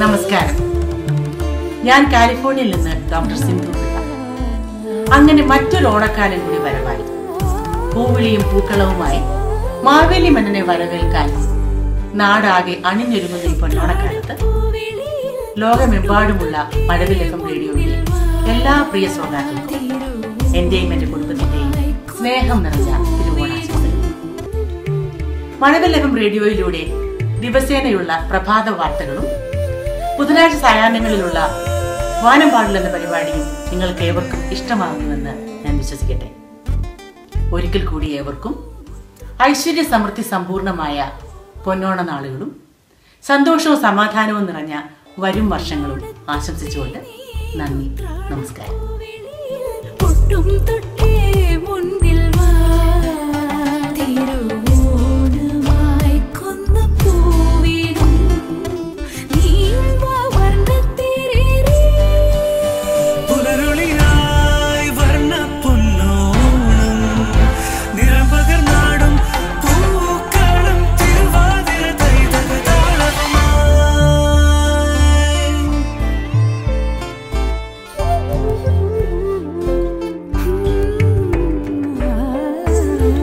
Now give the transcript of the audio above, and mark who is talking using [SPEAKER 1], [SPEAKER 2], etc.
[SPEAKER 1] നമസ്കാരം ഞാൻ കാലിഫോർണിയയിൽ നിന്ന് ഡോക്ടർ സിന്ധു പിള്ള അങ്ങനെ മറ്റൊരു ഓണക്കാലം കൂടി വരവായി പൂവിളിയും പൂക്കളവുമായി മാവേലി മന്നനെ വരവേൽക്കാൻ നാടാകെ അണിഞ്ഞൊരുങ്ങുന്ന ഈ പൊന്നോണക്കാലത്ത് ലോകമെമ്പാടുമുള്ള മഴവിലക്കം റേഡിയോയിലെ എല്ലാ പ്രിയ ശ്രോതാക്കൾക്കും എന്റെയും എന്റെ കുടുംബത്തിന്റെയും സ്നേഹം നിറഞ്ഞ തിരുവോണാശംസകൾ മഴവിലകം റേഡിയോയിലൂടെ ദിവസേനയുള്ള പ്രഭാത വാർത്തകളും ബുധനാഴ്ച സായാഹ്നങ്ങളിലുള്ള വാനം പാടില്ല എന്ന പരിപാടിയും നിങ്ങൾക്ക് ഏവർക്കും ഇഷ്ടമാകുന്നുവെന്ന് ഞാൻ വിശ്വസിക്കട്ടെ ഒരിക്കൽ കൂടി ഏവർക്കും ഐശ്വര്യ സമൃദ്ധി സമ്പൂർണമായ പൊന്നോണ നാളുകളും സന്തോഷവും സമാധാനവും നിറഞ്ഞ വരും വർഷങ്ങളും ആശംസിച്ചുകൊണ്ട് നന്ദി നമസ്കാരം
[SPEAKER 2] പൊട്ടും തൊട്ടേ മുൻപിൽ